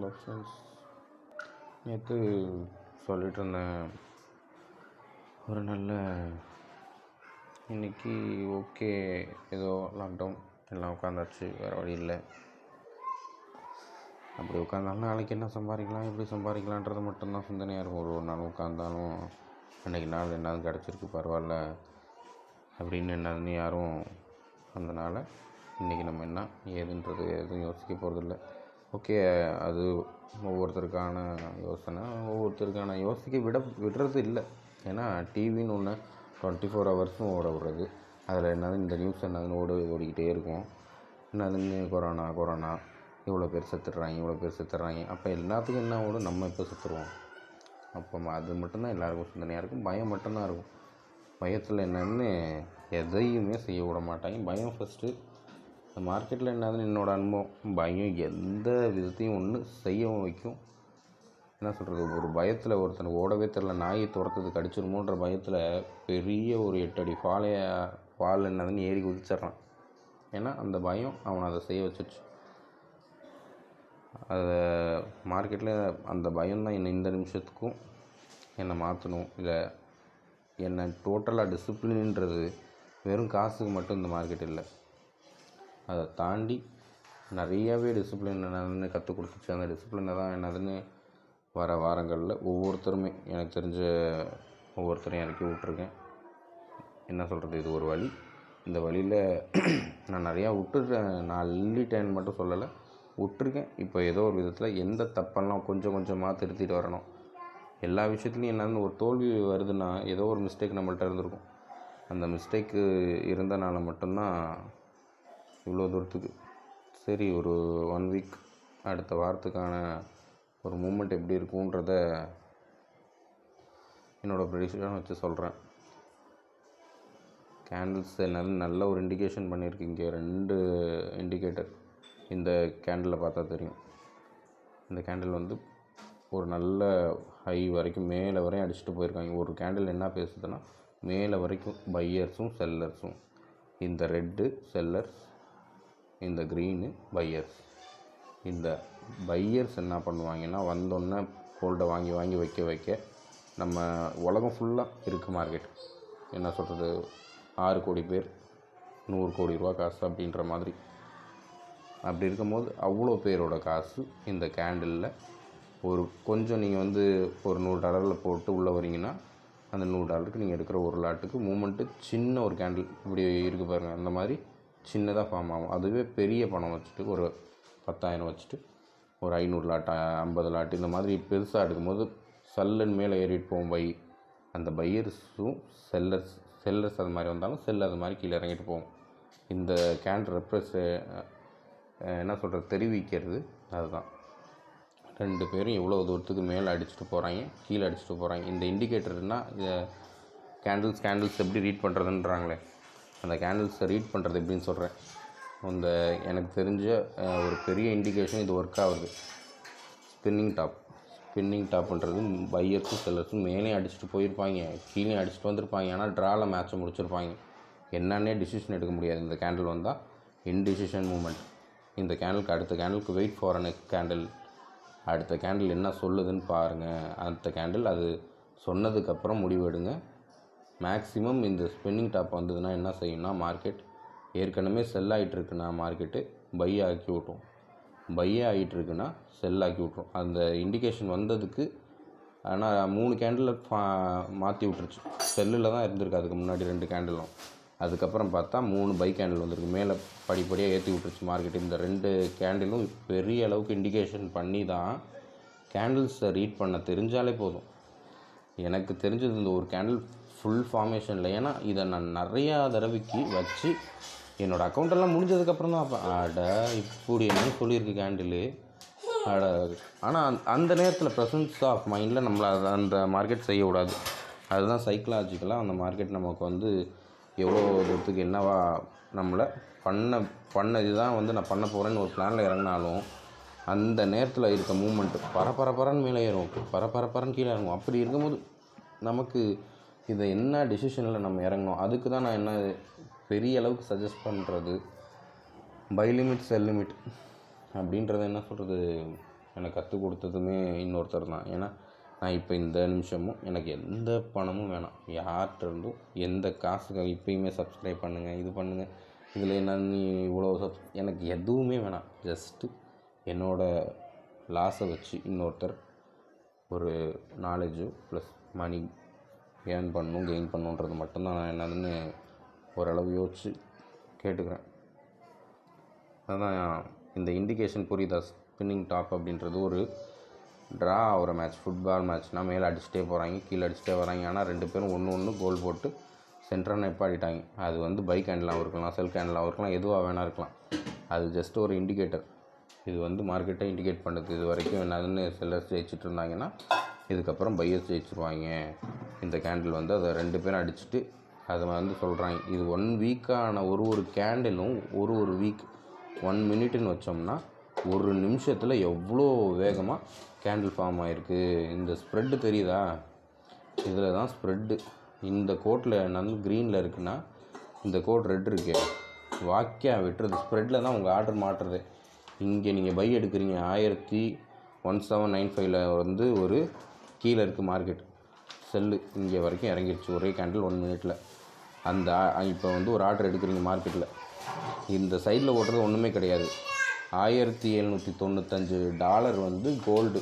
hello friends நேற்று சொல்லிட்டு இருந்தேன் ஒரு நல்ல இன்னைக்கு ஓகே ஏதோ லாக்டவுன் எல்லாம் உட்காந்தாச்சு வேறு வழி இல்லை அப்படி உட்காந்தாலும் நாளைக்கு என்ன சம்பாதிக்கலாம் எப்படி சம்பாதிக்கலான்றது மட்டும்தான் சிந்தனையாக இருக்கும் ஒரு ஒரு நாள் உட்காந்தாலும் அன்றைக்கி நாள் என்னது கிடச்சிருக்கு பரவாயில்ல அப்படின்னு என்னதுன்னு யாரும் அதனால் இன்றைக்கி நம்ம என்ன ஏதுன்றது எதுவும் யோசிக்க போகிறதில்ல ஓகே அது ஒவ்வொருத்தருக்கான யோசனை ஒவ்வொருத்தருக்கான யோசிக்க விட விடுறது இல்லை ஏன்னா டிவின்னு ஒன்று டுவெண்ட்டி ஃபோர் ஹவர்ஸும் ஓட விடுறது அதில் என்னது இந்த நியூஸ் என்னதுன்னு ஓட ஓடிக்கிட்டே இருக்கும் என்னதுன்னு கொரோனா கொரோனா இவ்வளோ பேர் செத்துடுறாங்க இவ்வளோ பேர் செத்துடுறாங்க அப்போ எல்லாத்துக்கும் என்ன ஓடும் நம்ம இப்போ செத்துருவோம் அப்போ ம- அது மட்டும்தான் எல்லாருக்கும் சிந்தனையாக இருக்கும் பயம் மட்டும்தான் இருக்கும் பயத்தில் என்னன்னு எதையுமே செய்ய விட மாட்டாங்க பயம் ஃபஸ்ட்டு இந்த மார்க்கெட்டில் என்னதுன்னு என்னோட அனுபவம் பயம் எந்த விதத்தையும் ஒன்று செய்யவும் வைக்கும் என்ன சொல்கிறது ஒரு பயத்தில் ஒருத்தனுக்கு ஓடவே தெரில நாயை துரத்துறது கடிச்சிருமோன்ற பயத்தில் பெரிய ஒரு எட்டு அடி ஃபாலைய ஃபால் என்னதுன்னு ஏறி குதிச்சிட்றான் ஏன்னா அந்த பயம் அவனை அதை செய்ய வச்சிருச்சு அதை மார்க்கெட்டில் அந்த பயம் தான் என்னை இந்த நிமிஷத்துக்கும் என்னை மாற்றணும் இல்லை என்னை டோட்டலாக டிசிப்ளின்ன்றது வெறும் காசுக்கு மட்டும் இந்த மார்க்கெட் இல்லை அதை தாண்டி நிறையாவே டிசிப்ளின் என்னதுன்னு கற்றுக் கொடுத்துச்சு அந்த டிசிப்ளினை தான் என்னதுன்னு வர வாரங்களில் ஒவ்வொருத்தருமே எனக்கு தெரிஞ்ச ஒவ்வொருத்தரையும் இறக்கி விட்ருக்கேன் என்ன சொல்கிறது இது ஒரு வழி இந்த வழியில் நான் நிறையா விட்டுருக்கேன் நான் அள்ளிட்டேன்னு மட்டும் சொல்லலை விட்டுருக்கேன் இப்போ ஏதோ ஒரு விதத்தில் எந்த தப்பெல்லாம் கொஞ்சம் கொஞ்சமாக திருத்திட்டு வரணும் எல்லா விஷயத்துலையும் என்னன்னு ஒரு தோல்வி வருதுன்னா ஏதோ ஒரு மிஸ்டேக் நம்மள்ட்ட இருந்திருக்கும் அந்த மிஸ்டேக்கு இருந்தனால மட்டும்தான் இவ்வளோ தூரத்துக்கு சரி ஒரு ஒன் வீக் அடுத்த வாரத்துக்கான ஒரு மூமெண்ட் எப்படி இருக்குன்றத என்னோடய ப்ரெடிஷன் வச்சு சொல்கிறேன் கேண்டில்ஸ் நல்ல நல்ல ஒரு இண்டிகேஷன் பண்ணியிருக்கு இங்கே ரெண்டு இண்டிகேட்டர் இந்த கேண்டிலை பார்த்தா தெரியும் இந்த கேண்டில் வந்து ஒரு நல்ல ஹை வரைக்கும் மேலே வரையும் அடிச்சுட்டு போயிருக்காங்க ஒரு கேண்டில் என்ன பேசுதுன்னா மேலே வரைக்கும் பையர்ஸும் செல்லர்ஸும் இந்த ரெட்டு செல்லர்ஸ் இந்த க்ரீனு பையர்ஸ் இந்த பையர்ஸ் என்ன பண்ணுவாங்கன்னா வந்தோடனே கோல்டை வாங்கி வாங்கி வைக்க வைக்க நம்ம உலகம் ஃபுல்லாக இருக்குது மார்க்கெட் என்ன சொல்கிறது ஆறு கோடி பேர் நூறு கோடி ரூபா காசு அப்படின்ற மாதிரி அப்படி இருக்கும்போது அவ்வளோ பேரோட காசு இந்த கேண்டிலில் ஒரு கொஞ்சம் நீங்கள் வந்து ஒரு நூறு டாலரில் போட்டு உள்ளே வரீங்கன்னா அந்த நூறு டாலருக்கு நீங்கள் எடுக்கிற ஒரு லாட்டுக்கு மூமெண்ட்டு சின்ன ஒரு கேண்டில் இப்படி இருக்கு பாருங்கள் அந்த மாதிரி சின்னதாக ஃபார்ம் ஆகும் அதுவே பெரிய பணம் வச்சுட்டு ஒரு பத்தாயிரம் வச்சுட்டு ஒரு ஐநூறு லாட் ஐம்பது லாட் இந்த மாதிரி பெருசாக எடுக்கும்போது சல்லன் மேலே ஏறிட்டு போகும் பை அந்த பையர்ஸும் செல்லர்ஸ் செல்லர்ஸ் அது மாதிரி வந்தாலும் செல் அது மாதிரி கீழே இறங்கிட்டு போகும் இந்த கேண்ட் ரெப்ரஸ் என்ன சொல்கிறது தெரிவிக்கிறது அதுதான் ரெண்டு பேரும் எவ்வளோ தூரத்துக்கு மேலே அடிச்சுட்டு போகிறாங்க கீழே அடிச்சுட்டு போகிறாங்க இந்த இண்டிகேட்டர்னால் இதை கேண்டில்ஸ் கேண்டில்ஸ் எப்படி ரீட் பண்ணுறதுன்றாங்களே அந்த கேண்டில்ஸை ரீட் பண்ணுறது எப்படின்னு சொல்கிறேன் அந்த எனக்கு தெரிஞ்ச அஹ், ஒரு பெரிய இண்டிகேஷன் இது ஒர்க் ஆகுது ஸ்பின்னிங் டாப் ஸ்பின்னிங் டாப்ன்றது பையர்ஸும் செல்லர்ஸும் மேலே அடிச்சுட்டு போயிருப்பாங்க கீழே அடிச்சுட்டு வந்திருப்பாங்க ஆனால் ட்ராவில் மேட்ச்சை முடிச்சிருப்பாங்க என்னன்னே டிசிஷன் எடுக்க முடியாது இந்த கேண்டில் வந்தால் இன்டிசிஷன் மூமெண்ட் இந்த கேண்டிலுக்கு அடுத்த கேண்டிலுக்கு வெயிட் ஃபார் அன் கேண்டில் அடுத்த கேண்டில் என்ன சொல்லுதுன்னு பாருங்கள் அடுத்த கேண்டில் அது சொன்னதுக்கப்புறம் முடிவெடுங்க மேக்ஸிமம் இந்த ஸ்பின்னிங் டாப் வந்ததுன்னா என்ன செய்யும்னா மார்க்கெட் ஏற்கனவே செல் ஆகிட்டு இருக்குன்னா மார்க்கெட்டு பை ஆக்கி விட்ரும் பை ஆகிட்டு இருக்குன்னா செல் ஆக்கி விட்ரும் அந்த இண்டிகேஷன் வந்ததுக்கு ஆனால் மூணு கேண்டில் மாற்றி விட்டுருச்சு செல்லில் தான் இருந்திருக்கு அதுக்கு முன்னாடி ரெண்டு கேண்டிலும் அதுக்கப்புறம் பார்த்தா மூணு பை கேண்டில் வந்திருக்கு மேலே படிப்படியாக ஏற்றி விட்டுருச்சு மார்க்கெட் இந்த ரெண்டு கேண்டிலும் பெரிய அளவுக்கு இண்டிகேஷன் பண்ணி தான் கேண்டில்ஸை ரீட் பண்ண தெரிஞ்சாலே போதும் எனக்கு தெரிஞ்சது இந்த ஒரு கேண்டில் ஃபுல் ஃபார்மேஷனில் ஏன்னா இதை நான் நிறையா தடவைக்கு வச்சு என்னோடய அக்கௌண்ட்டெல்லாம் முடிஞ்சதுக்கப்புறம் தான் அப்போ அட இப்படி என்ன சொல்லியிருக்கு கேண்டிலு அட ஆனால் அந்த நேரத்தில் ப்ரெசன்ஸ் ஆஃப் மைண்டில் நம்மளை அதை அந்த மார்க்கெட் செய்யக்கூடாது அதுதான் சைக்கலாஜிக்கலாக அந்த மார்க்கெட் நமக்கு வந்து எவ்வளோ தூரத்துக்கு என்னவா நம்மளை பண்ண பண்ண இதுதான் வந்து நான் பண்ண போகிறேன்னு ஒரு பிளானில் இறங்கினாலும் அந்த நேரத்தில் இருக்க மூமெண்ட்டு பரபரப்பரன்னு மேலே ஏறும் பரபரப்பரன்னு கீழே இறங்கும் அப்படி இருக்கும்போது நமக்கு இதை என்ன டிசிஷனில் நம்ம இறங்கணும் அதுக்கு தான் நான் என்ன பெரிய அளவுக்கு சஜஸ்ட் பண்ணுறது பை லிமிட் செல் லிமிட் அப்படின்றத என்ன சொல்கிறது எனக்கு கற்றுக் கொடுத்ததுமே இன்னொருத்தர் தான் ஏன்னா நான் இப்போ இந்த நிமிஷமும் எனக்கு எந்த பணமும் வேணாம் யார்கிட்ட இருந்தும் எந்த காசுக்கு இப்பயுமே சப்ஸ்கிரைப் பண்ணுங்கள் இது பண்ணுங்கள் இதில் என்ன நீ இவ்வளோ சப் எனக்கு எதுவுமே வேணாம் ஜஸ்ட்டு என்னோடய லாஸை வச்சு இன்னொருத்தர் ஒரு நாலேஜு ப்ளஸ் மணி ஏர்ன் பண்ணணும் கெயின் பண்ணணுன்றது மட்டும்தான் நான் என்னதுன்னு ஓரளவு யோசித்து கேட்டுக்கிறேன் அதான் இந்த இண்டிகேஷன் புரியுதா ஸ்பின்னிங் டாப் அப்படின்றது ஒரு ட்ரா ஆகிற மேட்ச் ஃபுட்பால் மேட்ச்னால் மேலே அடிச்சுட்டே போகிறாங்க கீழே அடிச்சுட்டே வராங்க ஆனால் ரெண்டு பேரும் ஒன்று ஒன்று கோல் போட்டு சென்டராக நிப்பாட்டிட்டாங்க அது வந்து பைக் ஹேண்ட்லாகவும் இருக்கலாம் செல்ஃப் ஹேண்ட்லாகவும் இருக்கலாம் எதுவாக வேணா இருக்கலாம் அது ஜஸ்ட் ஒரு இண்டிகேட்டர் இது வந்து மார்க்கெட்டை இண்டிகேட் பண்ணுது இது வரைக்கும் என்னதுன்னு செல்லர்ஸ் ஜெயிச்சிட்டு இருந்தாங்கன்னா இதுக்கப்புறம் பையர்ஸ் ஜெயிச்சிருவாங்க இந்த கேண்டில் வந்து அதை ரெண்டு பேரும் அடிச்சுட்டு அதை வந்து சொல்கிறாங்க இது ஒன் வீக்கான ஒரு ஒரு கேண்டிலும் ஒரு ஒரு வீக் ஒன் மினிட்னு வச்சோம்னா ஒரு நிமிஷத்தில் எவ்வளோ வேகமாக கேண்டில் ஃபார்ம் ஆகிருக்கு இந்த ஸ்ப்ரெட்டு தெரியுதா இதில் தான் ஸ்ப்ரெட்டு இந்த கோட்டில் என்னன்னு க்ரீனில் இருக்குன்னா இந்த கோட் ரெட் இருக்கு வாக்கியா விட்டுறது ஸ்ப்ரெட்டில் தான் உங்கள் ஆர்டர் மாட்டுறது இங்கே நீங்கள் பை எடுக்கிறீங்க ஆயிரத்தி ஒன் செவன் நைன் ஃபைவ்ல வந்து ஒரு கீழே இருக்குது மார்க்கெட் செல்லு இங்கே வரைக்கும் இறங்கிருச்சு ஒரே கேண்டில் ஒன் மினிட்ல அந்த இப்போ வந்து ஒரு ஆர்டர் எடுக்கிறீங்க மார்க்கெட்டில் இந்த சைடில் ஓட்டுறது ஒன்றுமே கிடையாது ஆயிரத்தி எழுநூற்றி தொண்ணூத்தஞ்சு டாலர் வந்து கோல்டு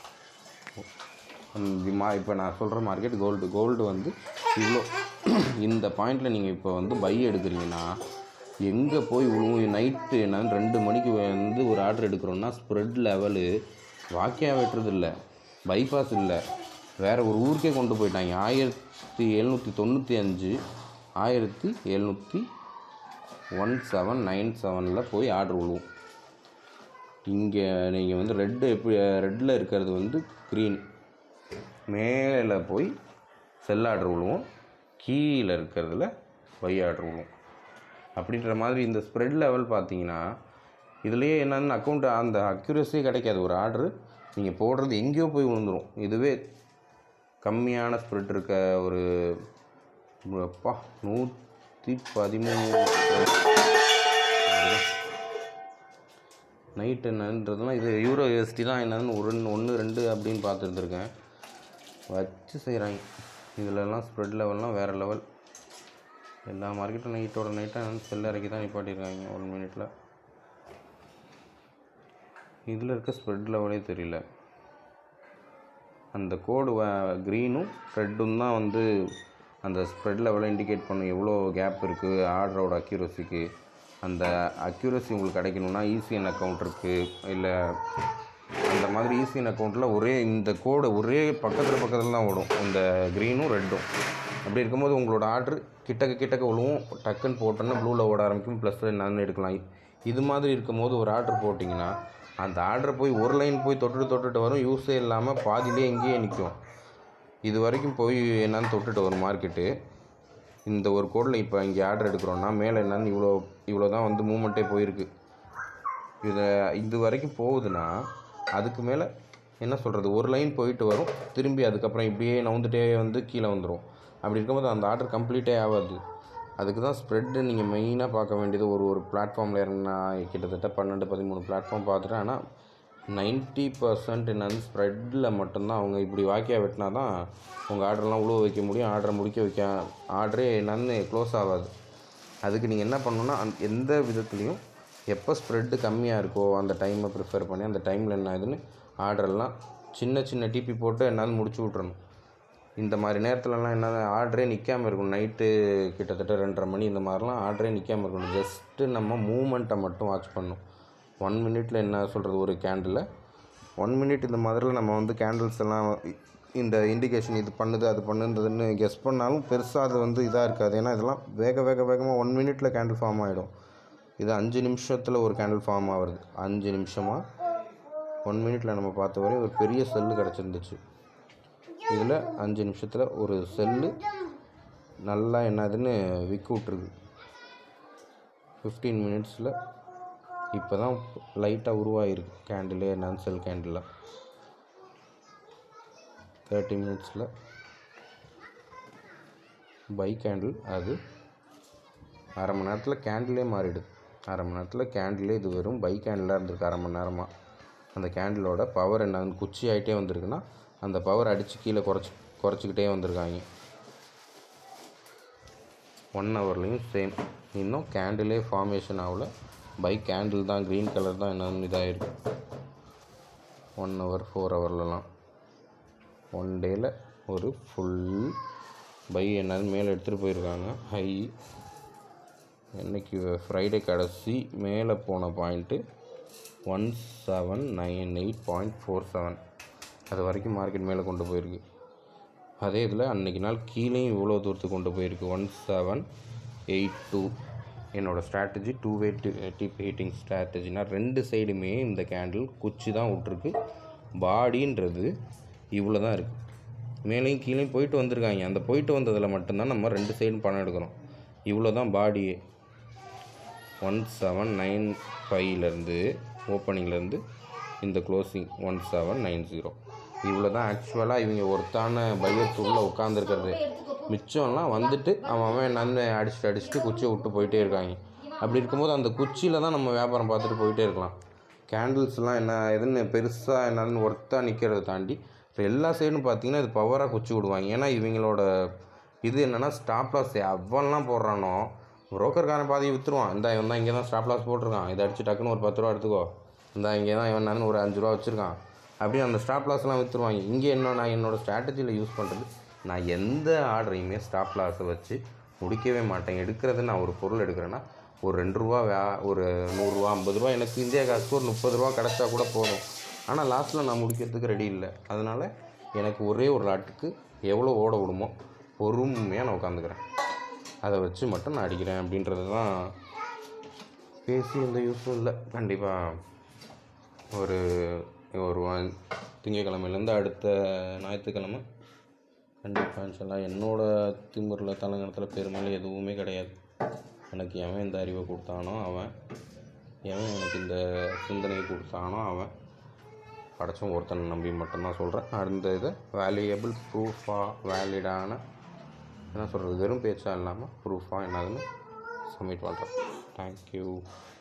மா இப்போ நான் சொல்கிற மார்க்கெட் கோல்டு கோல்டு வந்து இவ்வளோ இந்த பாயிண்டில் நீங்கள் இப்போ வந்து பை எடுக்கிறீங்கன்னா எங்கே போய் விழுவும் நைட்டு என்னன்னு ரெண்டு மணிக்கு வந்து ஒரு ஆர்டர் எடுக்கிறோன்னா ஸ்ப்ரெட் லெவலு வாக்கியா வெட்டுறது இல்லை பைபாஸ் இல்லை வேறு ஒரு ஊருக்கே கொண்டு போயிட்டாங்க ஆயிரத்தி எழுநூற்றி தொண்ணூற்றி அஞ்சு ஆயிரத்தி எழுநூற்றி ஒன் செவன் நைன் செவனில் போய் ஆர்டர் விழுவும் இங்கே நீங்கள் வந்து ரெட்டு எப்படி ரெட்டில் இருக்கிறது வந்து க்ரீன் மேலே போய் செல் ஆர்டர் விழுவும் கீழே இருக்கிறதுல பை ஆர்டர் விழுவும் அப்படின்ற மாதிரி இந்த ஸ்ப்ரெட் லெவல் பார்த்தீங்கன்னா இதுலேயே என்னென்னு அக்கௌண்ட் அந்த அக்யூரஸியே கிடைக்காது ஒரு ஆர்டரு நீங்கள் போடுறது எங்கேயோ போய் விழுந்துடும் இதுவே கம்மியான ஸ்ப்ரெட் இருக்க ஒரு அப்பா நூற்றி பதிமூணு நைட் என்னன்றதுலாம் இது யூரோ யூஎஸ்டி தான் என்னன்னு ஒரு ஒன்று ரெண்டு அப்படின்னு பார்த்துருந்துருக்கேன் வச்சு செய்கிறாங்க இதிலலாம் ஸ்ப்ரெட் லெவல்லாம் வேறு லெவல் எல்லா மார்க்கெட்டும் நைட்டோட நைட்டாக செல் இறக்கி தான் நிப்பாட்டியிருக்காங்க ஒன் மினிட்டில் இதில் இருக்க ஸ்ப்ரெட் லெவலே தெரியல அந்த கோடு க்ரீனும் ரெட்டும் தான் வந்து அந்த ஸ்ப்ரெட் லெவலை இண்டிகேட் பண்ணும் எவ்வளோ கேப் இருக்குது ஆர்டரோட அக்யூரஸிக்கு அந்த அக்யூரஸி உங்களுக்கு கிடைக்கணும்னா ஈசிஎன் அக்கௌண்ட் இருக்குது இல்லை அந்த மாதிரி ஈசிஎன் அக்கௌண்ட்டில் ஒரே இந்த கோடு ஒரே பக்கத்தில் பக்கத்தில் தான் ஓடும் இந்த க்ரீனும் ரெட்டும் அப்படி இருக்கும்போது உங்களோட ஆர்டர் கிட்டக்க கிட்டக்க விழுவும் டக்குன்னு போட்டோன்னா ப்ளூவில் ஓட ஆரம்பிக்கும் ப்ளஸ் நான் எடுக்கலாம் இது மாதிரி இருக்கும்போது ஒரு ஆர்டர் போட்டிங்கன்னா அந்த ஆர்டர் போய் ஒரு லைன் போய் தொட்டுட்டு தொட்டுட்டு வரும் யூஸே இல்லாமல் பாதியிலே எங்கேயே நிற்கும் இது வரைக்கும் போய் என்னன்னு தொட்டுட்டு வரும் மார்க்கெட்டு இந்த ஒரு கோடில் இப்போ இங்கே ஆர்டர் எடுக்கிறோன்னா மேலே என்னன்னு இவ்வளோ இவ்வளோ தான் வந்து மூமெண்ட்டே போயிருக்கு இதை இது வரைக்கும் போகுதுன்னா அதுக்கு மேலே என்ன சொல்கிறது ஒரு லைன் போயிட்டு வரும் திரும்பி அதுக்கப்புறம் இப்படியே நவுந்துட்டே வந்து கீழே வந்துடும் அப்படி இருக்கும்போது அந்த ஆர்டர் கம்ப்ளீட்டே ஆகாது அதுக்கு தான் ஸ்ப்ரெட்டு நீங்கள் மெயினாக பார்க்க வேண்டியது ஒரு ஒரு பிளாட்ஃபார்மில் இறங்கினா கிட்டத்தட்ட பன்னெண்டு பதிமூணு பிளாட்ஃபார்ம் பார்த்துட்டேன் ஆனால் நைன்ட்டி பர்சன்ட் என்னது ஸ்ப்ரெட்டில் மட்டும்தான் அவங்க இப்படி வாக்கியா வெட்டினா தான் உங்கள் ஆர்டர்லாம் உழுவ வைக்க முடியும் ஆர்டரை முடிக்க வைக்க ஆர்டரே என்னன்னு க்ளோஸ் ஆகாது அதுக்கு நீங்கள் என்ன பண்ணணுன்னா அந் எந்த விதத்துலேயும் எப்போ ஸ்ப்ரெட்டு கம்மியாக இருக்கோ அந்த டைமை ப்ரிஃபர் பண்ணி அந்த டைமில் என்ன ஆகுதுன்னு ஆர்டரெல்லாம் சின்ன சின்ன டிபி போட்டு என்னால் முடிச்சு விட்றணும் இந்த மாதிரி நேரத்துலலாம் என்ன ஆர்டரே நிற்காம இருக்கணும் நைட்டு கிட்டத்தட்ட ரெண்டரை மணி இந்த மாதிரிலாம் ஆர்டரே நிற்காம இருக்கணும் ஜஸ்ட்டு நம்ம மூமெண்ட்டை மட்டும் வாட்ச் பண்ணணும் ஒன் மினிட்ல என்ன சொல்கிறது ஒரு கேண்டில் ஒன் மினிட் இந்த மாதிரிலாம் நம்ம வந்து கேண்டில்ஸ் எல்லாம் இந்த இண்டிகேஷன் இது பண்ணுது அது பண்ணுன்றதுன்னு கெஸ் பண்ணாலும் பெருசாக அது வந்து இதாக இருக்காது ஏன்னா இதெல்லாம் வேக வேக வேகமாக ஒன் மினிட்ல கேண்டில் ஃபார்ம் ஆகிடும் இது அஞ்சு நிமிஷத்தில் ஒரு கேண்டில் ஃபார்ம் ஆகுது அஞ்சு நிமிஷமாக ஒன் மினிட்ல நம்ம பார்த்த வரையும் ஒரு பெரிய செல்லு கிடச்சிருந்துச்சு இதில் அஞ்சு நிமிஷத்தில் ஒரு செல்லு நல்லா என்னதுன்னு விக்கு விட்ருக்கு ஃபிஃப்டீன் மினிட்ஸில் இப்போ தான் லைட்டாக உருவாகிருக்கு கேண்டிலு நான் செல் கேண்டிலாக தேர்ட்டி மினிட்ஸில் பை கேண்டில் அது அரை மணி நேரத்தில் கேண்டிலே மாறிடுது அரை மணி நேரத்தில் கேண்டிலே இது வெறும் பை கேண்டிலாக இருந்திருக்கு அரை மணி நேரமாக அந்த கேண்டிலோட பவர் என்னன்னு குச்சி ஆகிட்டே வந்திருக்குன்னா அந்த பவர் அடித்து கீழே குறைச்சி குறைச்சிக்கிட்டே வந்திருக்காங்க ஒன் ஹவர்லேயும் சேம் இன்னும் கேண்டிலே ஃபார்மேஷன் ஆகல பை கேண்டில் தான் க்ரீன் கலர் தான் என்னன்னு இதாகிருக்கு ஒன் ஹவர் ஃபோர் ஹவர்லலாம் ஒன் டேயில் ஒரு ஃபுல் பை என்னன்னு மேலே எடுத்துகிட்டு போயிருக்காங்க ஹை இன்னைக்கு ஃப்ரைடே கடைசி மேலே போன point one seven nine eight point four seven அது வரைக்கும் மார்க்கெட் மேலே கொண்டு போயிருக்கு அதே இதில் அன்றைக்கி நாள் கீழேயும் இவ்வளோ தூரத்துக்கு கொண்டு போயிருக்கு ஒன் செவன் எயிட் டூ என்னோடய strategy two way dip heating ஸ்ட்ராட்டஜினா ரெண்டு சைடுமே இந்த கேண்டில் குச்சி தான் விட்ருக்கு பாடின்றது இவ்வளோ தான் இருக்குது மேலேயும் கீழேயும் போயிட்டு வந்திருக்காங்க அந்த போயிட்டு வந்ததில் மட்டும்தான் நம்ம ரெண்டு சைடும் பணம் எடுக்கிறோம் இவ்வளோ தான் பாடியே ஒன் செவன் நைன் ஃபைவ்லேருந்து ஓப்பனிங்லேருந்து இந்த closing one seven nine zero இவ்வளோ தான் ஆக்சுவலாக இவங்க ஒருத்தான பையர்ஸ் உள்ளே உட்காந்துருக்கிறது மிச்சம்லாம் வந்துட்டு அவன் அவன் நன்மை அடிச்சுட்டு அடிச்சுட்டு குச்சியை விட்டு போயிட்டே இருக்காங்க அப்படி இருக்கும்போது அந்த குச்சியில் தான் நம்ம வியாபாரம் பார்த்துட்டு போயிட்டே இருக்கலாம் கேண்டில்ஸ்லாம் என்ன எதுன்னு பெருசாக என்னன்னு ஒர்த்தாக நிற்கிறத தாண்டி இப்போ எல்லா சைடும் பார்த்தீங்கன்னா இது பவராக குச்சி விடுவாங்க ஏன்னா இவங்களோட இது என்னென்னா ஸ்டாப் லாஸ் எவன்லாம் போடுறானோ புரோக்கர்காரன் பாதி விற்றுருவான் இந்த இவன் தான் இங்கே தான் ஸ்டாப் லாஸ் போட்டிருக்கான் இதை அடிச்சு டக்குன்னு ஒரு பத்து ரூபா எடுத்துக்கோ இந்த இங்கே தான் இவன் நான் ஒரு அஞ்சு ரூபா வச்சுருக்கான் அப்படியே அந்த ஸ்டாப் லாஸ்லாம் விற்றுருவாங்க இங்கே என்ன நான் என்னோடய ஸ்ட்ராட்டஜியில் யூஸ் பண்ணுறது நான் எந்த ஆர்டரையுமே ஸ்டாப் லாஸை வச்சு முடிக்கவே மாட்டேன் எடுக்கிறது நான் ஒரு பொருள் எடுக்கிறேன்னா ஒரு ரெண்டு ரூபா வே ஒரு நூறுரூவா ஐம்பது ரூபா எனக்கு இந்தியா காசுக்கு ஒரு முப்பது ரூபா கிடச்சா கூட போதும் ஆனால் லாஸ்ட்டில் நான் முடிக்கிறதுக்கு ரெடி இல்லை அதனால் எனக்கு ஒரே ஒரு லாட்டுக்கு எவ்வளோ ஓட விடுமோ பொறுமையாக நான் உட்காந்துக்கிறேன் அதை வச்சு மட்டும் நான் அடிக்கிறேன் அப்படின்றது தான் பேசி எந்த யூஸும் இல்லை கண்டிப்பாக ஒரு ஒரு வா- திங்கக்கிழமையிலேருந்து அடுத்த ஞாயிற்றுக்கிழமை கண்டிப்பாக இன்ஷால்லா என்னோட திமுறில் தலைங்கணத்தில் பெருமையில எதுவுமே கிடையாது எனக்கு எவன் இந்த அறிவை கொடுத்தானோ அவன் எவன் எனக்கு இந்த சிந்தனையை கொடுத்தானோ அவன் படைச்சவன் ஒருத்தனை நம்பி மட்டும்தான் சொல்கிறேன் அந்த இதை வேல்யூயபிள் ப்ரூஃபாக வேலிடான என்ன சொல்கிறது வெறும் பேச்சாக இல்லாமல் ப்ரூஃபாக என்னதுன்னு சப்மிட் பண்ணுறேன் தேங்க்யூ